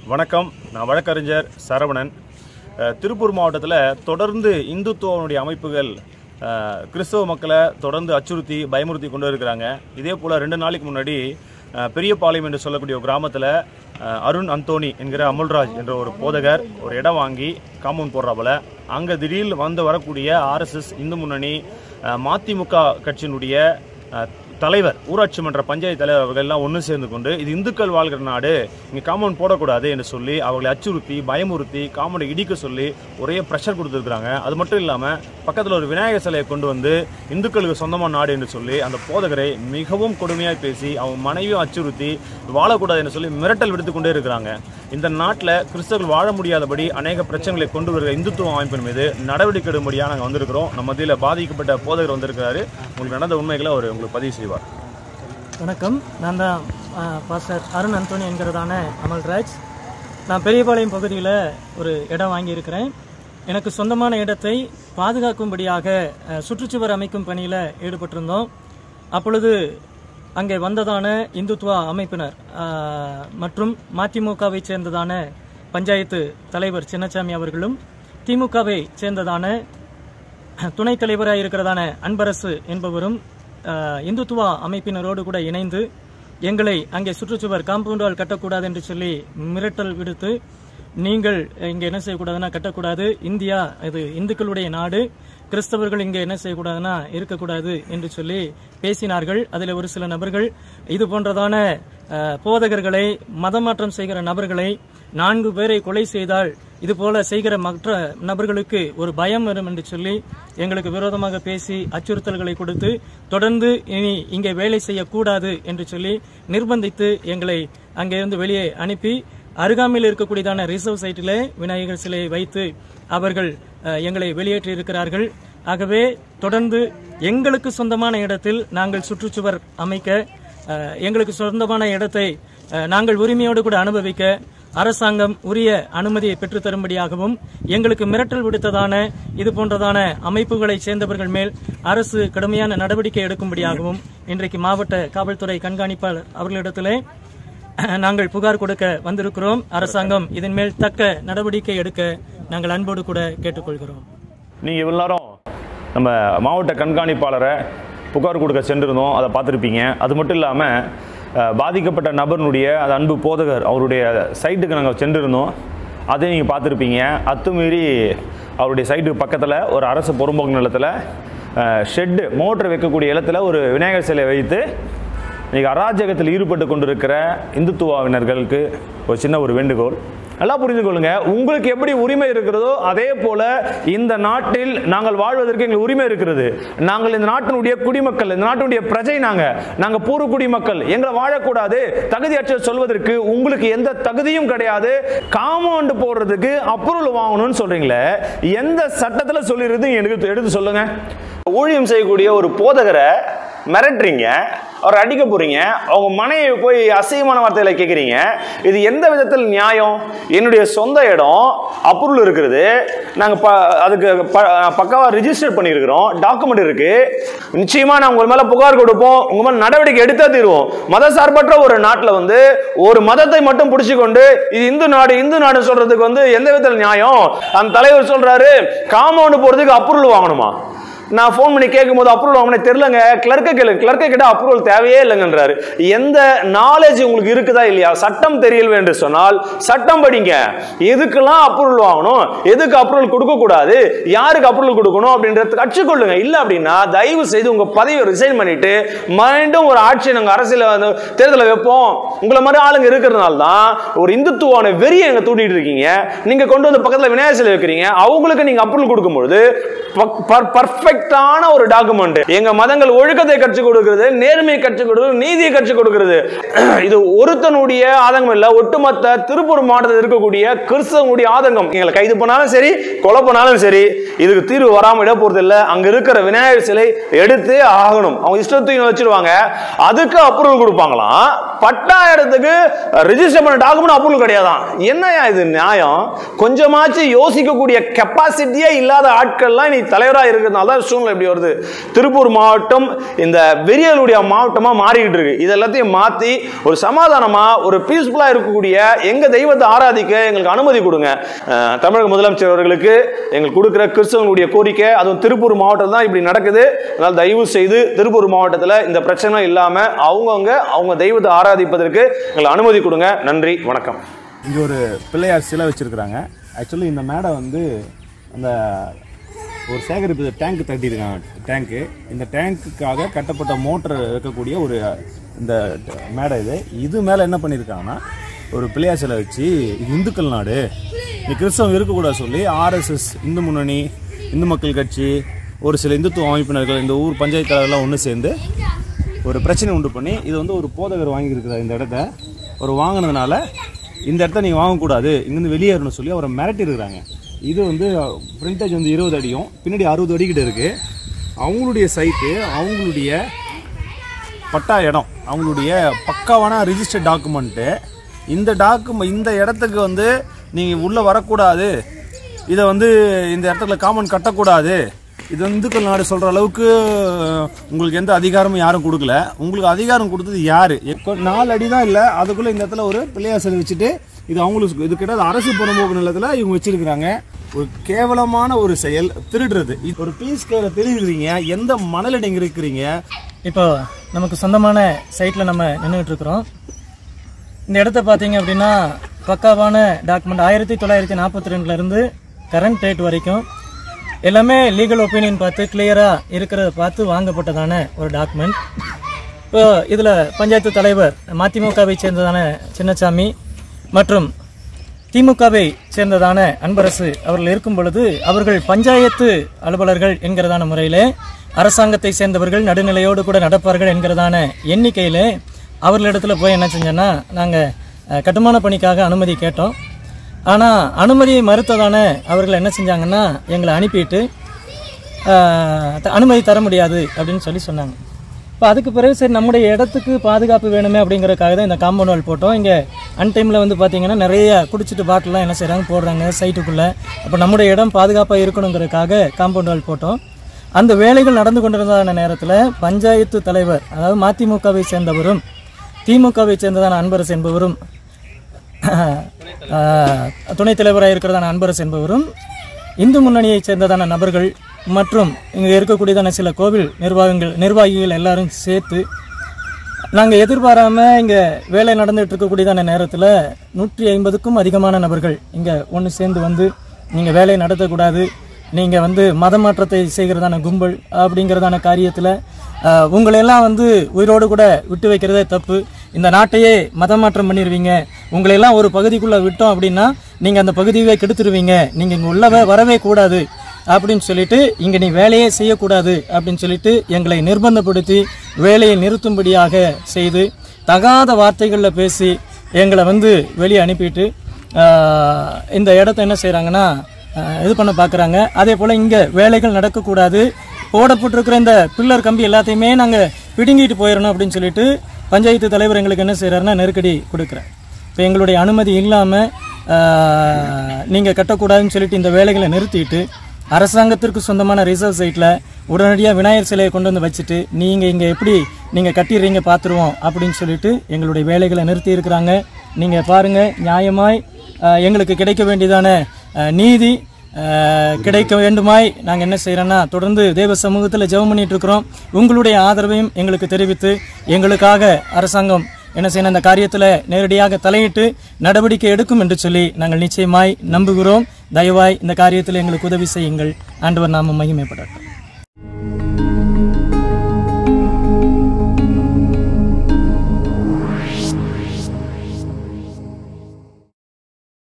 வணக்கம் நான் வழக்கறிஞர் சரவணன் அஹ், திருப்பூர் மாவட்டத்தில் தொடர்ந்து இந்துத்துவனுடைய அமைப்புகள் அஹ், கிறிஸ்தவ மக்களை தொடர்ந்து அச்சுறுத்தி பயமுறுத்தி கொண்டு இருக்கிறாங்க இதே போல் ரெண்டு நாளைக்கு முன்னாடி அஹ், பெரியபாளையம் என்று சொல்லக்கூடிய ஒரு கிராமத்தில் அஹ், அருண் அந்தோணி என்கிற அமுல்ராஜ் என்ற ஒரு போதகர் ஒரு இடம் வாங்கி காம்பவுண்ட் போடுறாப்புல அங்கே திடீர்னு வந்து வரக்கூடிய ஆர்எஸ்எஸ் இந்து முன்னணி அஹ், மதிமுக கட்சியினுடைய அஹ், தலைவர் ஊராட்சி மன்ற பஞ்சாயத்து தலைவர் அவர்கள் எல்லாம் ஒன்று சேர்ந்து கொண்டு இது இந்துக்கள் வாழ்கிற நாடு இங்கே காம்பவுண்ட் போடக்கூடாது என்று சொல்லி அவர்களை அச்சுறுத்தி பயமுறுத்தி காம்பவுண்டை இடிக்க சொல்லி ஒரே ப்ரெஷர் கொடுத்துருக்குறாங்க அது மட்டும் இல்லாமல் பக்கத்தில் ஒரு விநாயகர் சிலையை கொண்டு வந்து இந்துக்களுக்கு சொந்தமான நாடு என்று சொல்லி அந்த போதகரை மிகவும் கொடுமையாக பேசி அவங்க மனைவியும் அச்சுறுத்தி வாழக்கூடாது என்று சொல்லி மிரட்டல் விடுத்து கொண்டே இருக்கிறாங்க இந்த நாட்டில் கிறிஸ்தவர்கள் வாழ முடியாதபடி அநேக பிரச்சனைகளை கொண்டு வருகிற இந்துத்துவ அமைப்பின் மீது நடவடிக்கை எடுக்கும்படியாக நாங்கள் வந்திருக்கிறோம் நம்ம மத்தியில் பாதிக்கப்பட்ட போதகர் வந்திருக்கிறாரு உங்களுக்கு நடந்த உண்மைகளை அவர் உங்களுக்கு பதிவு செய்வார் வணக்கம் நான் தான் பாஸ்டர் அருண் அந்தோனி என்கிறதான அமல்ராஜ் நான் பெரியபாளையம் பகுதியில் ஒரு இடம் வாங்கியிருக்கிறேன் எனக்கு சொந்தமான இடத்தை பாதுகாக்கும்படியாக அஹ், சுற்றுச்சுவர் அமைக்கும் பணியில் ஈடுபட்டிருந்தோம் அப்பொழுது அங்கே வந்ததான இந்துத்துவா அமைப்பினர் அஹ், மற்றும் மதிமுகவை சேர்ந்ததான பஞ்சாயத்து தலைவர் சின்னசாமி அவர்களும் திமுகவை சேர்ந்ததான துணைத் தலைவராக இருக்கிறதான அன்பரசு என்பவரும் அஹ், இந்துத்துவா அமைப்பினரோடு கூட இணைந்து எங்களை அங்கே சுற்றுச்சுவர் காம்பவுண்டால் கட்டக்கூடாது என்று சொல்லி மிரட்டல் விடுத்து நீங்கள் இங்கே என்ன செய்யக்கூடாதுன்னா கட்டக்கூடாது இந்தியா இது இந்துக்களுடைய நாடு கிறிஸ்தவர்கள் இங்கே என்ன செய்யக்கூடாதுன்னா இருக்கக்கூடாது என்று சொல்லி பேசினார்கள் அதில் ஒரு சில நபர்கள் இது போன்றதான அஹ், போதகர்களை மதமாற்றம் செய்கிற நபர்களை நான்கு பேரை கொலை செய்தால் இது போல செய்கிற மற்ற நபர்களுக்கு ஒரு பயம் வரும் என்று சொல்லி எங்களுக்கு விரோதமாக பேசி அச்சுறுத்தல்களை கொடுத்து தொடர்ந்து இனி இங்கே வேலை செய்யக்கூடாது என்று சொல்லி நிர்பந்தித்து எங்களை அங்கிருந்து வெளியே அனுப்பி அருகாமையில் இருக்கக்கூடியதான ரிசர்வ் சைட்டில் விநாயகர் சிலையை வைத்து அவர்கள் அஹ், எங்களை வெளியேற்றி இருக்கிறார்கள் ஆகவே தொடர்ந்து எங்களுக்கு சொந்தமான இடத்தில் நாங்கள் சுற்றுச்சுவர் அமைக்க அஹ், எங்களுக்கு சொந்தமான இடத்தை அஹ், நாங்கள் உரிமையோடு கூட அனுபவிக்க அரசாங்கம் உரிய அனுமதியை பெற்றுத் தரும்படியாகவும் எங்களுக்கு மிரட்டல் விடுத்ததான இது போன்றதான அமைப்புகளை சேர்ந்தவர்கள் மேல் அரசு கடுமையான நடவடிக்கை எடுக்கும்படியாகவும் இன்றைக்கு மாவட்ட காவல்துறை கண்காணிப்பாளர் அவர்களிடத்திலே நாங்கள் புகார் கொடுக்க வந்திருக்கிறோம் அரசாங்கம் இதன் மேல் தக்க நடவடிக்கை எடுக்க நாங்கள் அன்போடு கூட கேட்டுக்கொள்கிறோம் நீங்கள் இவ்வளோ நேரம் நம்ம மாவட்ட கண்காணிப்பாளரை புகார் கொடுக்க சென்றிருந்தோம் அதை பார்த்துருப்பீங்க அது மட்டும் இல்லாமல் பாதிக்கப்பட்ட நபரினுடைய அந்த அன்பு போதகர் அவருடைய சைட்டுக்கு நாங்கள் சென்றிருந்தோம் அதையும் நீங்கள் பார்த்துருப்பீங்க அத்துமீறி அவருடைய சைட்டுக்கு பக்கத்தில் ஒரு அரசு புறம்போக்கு நிலத்தில் ஷெட்டு மோட்டர் வைக்கக்கூடிய இடத்துல ஒரு விநாயகர் சிலை வைத்து இன்னைக்கு அராஜகத்தில் ஈடுபட்டு கொண்டிருக்கிற இந்துத்துவாவினர்களுக்கு ஒரு சின்ன ஒரு வேண்டுகோள் நல்லா புரிந்து கொள்ளுங்க உங்களுக்கு எப்படி உரிமை இருக்கிறதோ அதே போல இந்த நாட்டில் நாங்கள் வாழ்வதற்கு எங்களுக்கு உரிமை இருக்கிறது நாங்கள் இந்த நாட்டினுடைய குடிமக்கள் இந்த நாட்டினுடைய பிரஜை நாங்க நாங்க பூர்வ குடிமக்கள் எங்களை வாழக்கூடாது தகுதியற்ற சொல்வதற்கு உங்களுக்கு எந்த தகுதியும் கிடையாது காம்பவுண்ட் போடுறதுக்கு அப்ரூவல் வாங்கணும்னு சொல்றீங்களே எந்த சட்டத்துல சொல்லிருது எனக்கு எடுத்து சொல்லுங்க ஊழியம் செய்யக்கூடிய ஒரு போதகரை மிரட்டுறீங்க அவர் அடிக்க போறீங்க அவங்க மனைவி போய் அசிங்கமான வார்த்தைகளை கேட்குறீங்க இது எந்த விதத்தில் நியாயம் என்னுடைய சொந்த இடம் அப்ரூவல் இருக்கிறது நாங்கள் ப அதுக்கு ப பக்காவாக ரிஜிஸ்டர் பண்ணியிருக்கிறோம் டாக்குமெண்ட் இருக்கு நிச்சயமாக நான் உங்கள் மேலே புகார் கொடுப்போம் உங்கள் மேலே நடவடிக்கை எடுத்தா தீருவோம் மத சார்பற்ற ஒரு நாட்டில் வந்து ஒரு மதத்தை மட்டும் பிடிச்சிக்கொண்டு இது இந்து நாடு இந்து நாடு சொல்றதுக்கு வந்து எந்த விதத்தில் நியாயம் அந்த தலைவர் சொல்றாரு காம்பவுண்ட் போகிறதுக்கு அப்ரூவல் வாங்கணுமா நான் ஃபோன் பண்ணி கேட்கும்போது அப்ரூவல் வாங்கினே தெரிலங்க கிளர்க்க கேளு கிளர்க்க கிட்ட அப்ரூவல் தேவையே இல்லைங்கன்றாரு எந்த நாலேஜ் உங்களுக்கு இருக்குதா இல்லையா சட்டம் தெரியல என்று சொன்னால் சட்டம் படிங்க எதுக்கெல்லாம் அப்ரூவல் வாங்கணும் எதுக்கு அப்ரூவல் கொடுக்க கூடாது யாருக்கு அப்ரூவல் கொடுக்கணும் அப்படின்றத கற்றுக்கொள்ளுங்க இல்லை அப்படின்னா தயவு செய்து உங்க பதவியை ரிசைன் பண்ணிட்டு மீண்டும் ஒரு ஆட்சி நாங்கள் அரசியல் வந்து தேர்தலை வைப்போம் உங்களை மாதிரி ஆளுங்க இருக்கிறதுனால தான் ஒரு இந்துத்துவான வெறியை எங்க தூண்டிட்டு இருக்கீங்க நீங்க கொண்டு வந்து பக்கத்தில் விநாயகர் சிலை வைக்கிறீங்க அவங்களுக்கு நீங்க அப்ரூவல் கொடுக்கும்பொழுது பர்ஃபெக்டான ஒரு டாக்குமெண்ட் எங்க மதங்கள் ஒழுக்கத்தை கற்றுக் கொடுக்கிறது நேர்மையை கற்றுக் கொடுக்கிறது நீதியை கற்றுக் கொடுக்கிறது இது ஒருத்தனுடைய ஆதங்கம் இல்ல ஒட்டுமொத்த திருப்பூர் மாவட்டத்தில் இருக்கக்கூடிய கிறிஸ்தவனுடைய ஆதங்கம் எங்களை கைது பண்ணாலும் சரி கொலை பண்ணாலும் சரி இதுக்கு தீர்வு வராம இட போறது இல்ல அங்க இருக்கிற விநாயகர் சிலை எடுத்து ஆகணும் அவங்க இஷ்டத்தையும் வச்சிருவாங்க அதுக்கு அப்ரூவல் கொடுப்பாங்களாம் பட்டாயிரத்துக்கு ரிஜிஸ்டர் பண்ண டாக்குமெண்ட் அப்ரூவல் கிடையாதான் என்னையா இது நியாயம் கொஞ்சமாச்சும் யோசிக்கக்கூடிய கெப்பாசிட்டியே இல்லாத ஆட்கள்லாம் நீ தலைவராக இருக்கிறதுனால தான் ஒரு சூழ்நிலை இப்படி வருது திருப்பூர் மாவட்டம் இந்த வெறியலுடைய மாவட்டமாக மாறிக்கிட்டு இருக்கு இது எல்லாத்தையும் மாற்றி ஒரு சமாதானமாக ஒரு பீஸ்ஃபுல்லாக இருக்கக்கூடிய எங்கள் தெய்வத்தை ஆராதிக்க எங்களுக்கு அனுமதி கொடுங்க அஹ், தமிழக முதலமைச்சர் அவர்களுக்கு எங்களுக்கு கொடுக்குற கிறிஸ்தவங்களுடைய கோரிக்கை அதுவும் திருப்பூர் மாவட்டம் தான் இப்படி நடக்குது அதனால் தயவு செய்து திருப்பூர் மாவட்டத்தில் இந்த பிரச்சனை இல்லாமல் அவங்கவுங்க அவங்க தெய்வத்தை ஆராதிப்பதற்கு எங்களுக்கு அனுமதி கொடுங்க நன்றி வணக்கம் இங்கே ஒரு பிள்ளையார் சிலை வச்சுருக்குறாங்க ஆக்சுவலி இந்த மேடை வந்து அந்த ஒரு சேகரிப்பு டேங்க் தட்டியிருக்காங்க டேங்க்கு இந்த டேங்க்குக்காக கட்டப்பட்ட மோட்டர் வைக்கக்கூடிய ஒரு இந்த மேடை இது இது மேலே என்ன பண்ணியிருக்காங்கன்னா ஒரு பிள்ளையார் சிலை வச்சு இது இந்துக்கள் நாடு இது கிறிஸ்தவம் இருக்கக்கூடாது சொல்லி ஆர்எஸ்எஸ் இந்து முன்னணி இந்து மக்கள் கட்சி ஒரு சில இந்துத்துவ அமைப்பினர்கள் இந்த ஊர் பஞ்சாயத்து தலைவர்லாம் ஒன்று சேர்ந்து ஒரு பிரச்சனை உண்டு பண்ணி இது வந்து ஒரு போதகர் வாங்கியிருக்கிறார் இந்த இடத்த ஒரு வாங்கினதுனால இந்த இடத்த நீங்கள் வாங்கக்கூடாது இங்கேருந்து வெளியேறணும்னு சொல்லி அவரை மிரட்டியிருக்கிறாங்க இது வந்து ஃப்ரண்டேஜ் வந்து இருபது அடியும் பின்னாடி அறுபது அடிக்கிட்ட இருக்குது அவங்களுடைய சைட்டு அவங்களுடைய பட்டா இடம் அவங்களுடைய பக்காவான ரிஜிஸ்டர்ட் டாக்குமெண்ட்டு இந்த டாக்குமெண்ட் இந்த இடத்துக்கு வந்து நீங்கள் உள்ளே வரக்கூடாது இதை வந்து இந்த இடத்துல காமன் கட்டக்கூடாது இது இந்துக்கள் நாடு சொல்கிற அளவுக்கு உங்களுக்கு எந்த அதிகாரமும் யாரும் கொடுக்கல உங்களுக்கு அதிகாரம் கொடுத்தது யார் நாலு அடி தான் இல்லை அதுக்குள்ளே இந்த இடத்துல ஒரு பிள்ளையார் சிலை வச்சுட்டு இது அவங்களுக்கு இது கிட்ட அரசு புறம்போக்கு நிலத்தில் இவங்க வச்சிருக்கிறாங்க ஒரு கேவலமான ஒரு செயல் திருடுறது இது ஒரு பீஸ் கேல திருடுறீங்க எந்த மணல் நீங்க இருக்கிறீங்க இப்போ நமக்கு சொந்தமான சைட்டில் நம்ம நின்றுட்டு இருக்கிறோம் இந்த இடத்த பார்த்தீங்க அப்படின்னா பக்காவான டாக்குமெண்ட் ஆயிரத்தி தொள்ளாயிரத்தி நாற்பத்தி ரெண்டுலேருந்து கரண்ட் டேட் வரைக்கும் எல்லாமே லீகல் ஒப்பீனியன் பார்த்து கிளியராக இருக்கிறத பார்த்து வாங்கப்பட்டதான ஒரு டாக்குமெண்ட் இப்போ இதில் பஞ்சாயத்து தலைவர் மதிமுகவை சேர்ந்ததான சின்னசாமி மற்றும் திமுகவை சேர்ந்ததான அன்பரசு அவர்கள் இருக்கும் பொழுது அவர்கள் பஞ்சாயத்து அலுவலர்கள் என்கிறதான முறையிலே அரசாங்கத்தை சேர்ந்தவர்கள் நடுநிலையோடு கூட நடப்பார்கள் என்கிறதான எண்ணிக்கையிலே அவர்களிடத்துல போய் என்ன செஞ்சோன்னா நாங்கள் கட்டுமான பணிக்காக அனுமதி கேட்டோம் ஆனால் அனுமதியை மறுத்ததான அவர்கள் என்ன செஞ்சாங்கன்னா எங்களை அனுப்பிட்டு ஆஹ், த- அனுமதி தர முடியாது அப்படின்னு சொல்லி சொன்னாங்க இப்போ அதுக்கு பிறகு சரி நம்முடைய இடத்துக்கு பாதுகாப்பு வேணுமே அப்படிங்கறதுக்காக தான் இந்த காம்பவுண்ட் வால் போட்டோம் இங்கே அன்டைமில் வந்து பார்த்தீங்கன்னா நிறைய குடிச்சிட்டு பாட்டிலாம் என்ன செய்கிறாங்க போடுறாங்க சைட்டுக்குள்ளே அப்போ நம்முடைய இடம் பாதுகாப்பாக இருக்கணுங்கிறதுக்காக காம்பவுண்ட் வால் போட்டோம் அந்த வேலைகள் நடந்து கொண்டிருந்ததான நேரத்தில் பஞ்சாயத்து தலைவர் அதாவது மதிமுகவை சேர்ந்தவரும் திமுகவை சேர்ந்ததான அன்பரசு என்பவரும் ஆஹ், துணைத் தலைவராக இருக்கிறதான அன்பரசு என்பவரும் இந்து முன்னணியைச் சேர்ந்ததான நபர்கள் மற்றும் இங்கே இருக்கக்கூடியதான சில கோவில் நிர்வாகங்கள் நிர்வாகிகள் எல்லாரும் சேர்த்து நாங்கள் எதிர்பாராம இங்கே வேலை நடந்துட்டு இருக்கக்கூடியதான நேரத்தில் நூற்றி ஐம்பதுக்கும் அதிகமான நபர்கள் இங்கே ஒன்று சேர்ந்து வந்து நீங்கள் வேலையை நடத்தக்கூடாது நீங்கள் வந்து மத மாற்றத்தை செய்கிறதான கும்பல் அப்படிங்கிறதான காரியத்தில் உங்களையெல்லாம் வந்து உயிரோடு கூட விட்டு வைக்கிறதே தப்பு இந்த நாட்டையே மதம் மாற்றம் பண்ணிடுவீங்க உங்களையெல்லாம் ஒரு பகுதிக்குள்ளே விட்டோம் அப்படின்னா நீங்கள் அந்த பகுதியை கெடுத்துருவீங்க நீங்கள் இங்கே உள்ளவே வரவே கூடாது அப்படின்னு சொல்லிட்டு இங்கே நீ வேலையே செய்யக்கூடாது அப்படின்னு சொல்லிட்டு எங்களை நிர்பந்தப்படுத்தி வேலையை நிறுத்தும்படியாக செய்து தகாத வார்த்தைகளில் பேசி எங்களை வந்து வெளியே அனுப்பிட்டு ஆஹ், இந்த இடத்த என்ன செய்கிறாங்கன்னா இது பண்ண பார்க்குறாங்க அதே போல் இங்கே வேலைகள் நடக்கக்கூடாது போடப்பட்டிருக்கிற இந்த பில்லர் கம்பி எல்லாத்தையுமே நாங்கள் பிடுங்கிட்டு போயிடணும் அப்படின்னு சொல்லிட்டு பஞ்சாயத்து தலைவர் எங்களுக்கு என்ன செய்கிறாருன்னா நெருக்கடி கொடுக்குறார் இப்போ எங்களுடைய அனுமதி இல்லாமல் நீங்கள் கட்டக்கூடாதுன்னு சொல்லிட்டு இந்த வேலைகளை நிறுத்திட்டு அரசாங்கத்திற்கு சொந்தமான ரிசர்வ் சைட்டில் உடனடியாக விநாயகர் சிலையை கொண்டு வந்து வச்சுட்டு நீங்கள் இங்கே எப்படி நீங்கள் கட்டிடுறீங்க பார்த்துருவோம் அப்படின்னு சொல்லிட்டு எங்களுடைய வேலைகளை நிறுத்தி இருக்கிறாங்க நீங்கள் பாருங்கள் நியாயமாய் ஆஹ், எங்களுக்கு கிடைக்க வேண்டியதான ஆஹ், நீதி ஆஹ், கிடைக்க வேண்டுமாய் நாங்கள் என்ன செய்கிறோன்னா தொடர்ந்து தேவ சமூகத்தில் ஜெபம் பண்ணிட்டு இருக்கிறோம் உங்களுடைய ஆதரவையும் எங்களுக்கு தெரிவித்து எங்களுக்காக அரசாங்கம் என்ன செய்யணும் இந்த காரியத்தில் நேரடியாக தலையிட்டு நடவடிக்கை எடுக்கும் என்று சொல்லி நாங்கள் நிச்சயமாய் நம்புகிறோம் தயவாய் இந்த காரியத்தில் எங்களுக்கு உதவி செய்யுங்கள் ஆண்டவர் நாம மகிமைப்படட்டும்